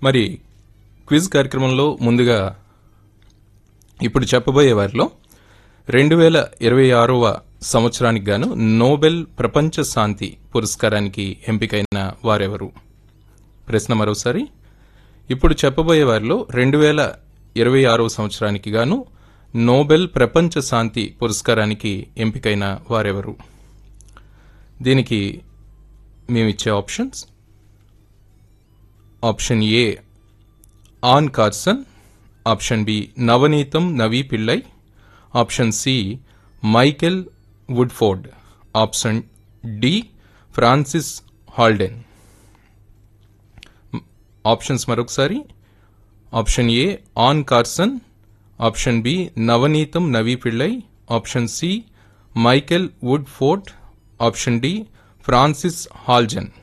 మరి క్విజ్ కార్యక్రమంలో ముందుగా ఇప్పుడు చెప్పబోయే వారిలో రెండు వేల ఇరవై ఆరవ సంవత్సరానికి గాను నోబెల్ ప్రపంచ శాంతి పురస్కారానికి ఎంపికైన వారెవరు ప్రశ్న మరోసారి ఇప్పుడు చెప్పబోయే వారిలో రెండు వేల ఇరవై ఆరవ సంవత్సరానికి గాను నోబెల్ ప్రపంచ శాంతి పురస్కారానికి ఎంపికైన వారెవరు దీనికి మేమిచ్చే options option A Anne Carson option B Navanethem Navi Pillay option C Michael Woodford option D Francis Haldane options మరొకసారి option A Anne Carson option B Navanethem Navi Pillay option C Michael Woodford option D Francis Halzen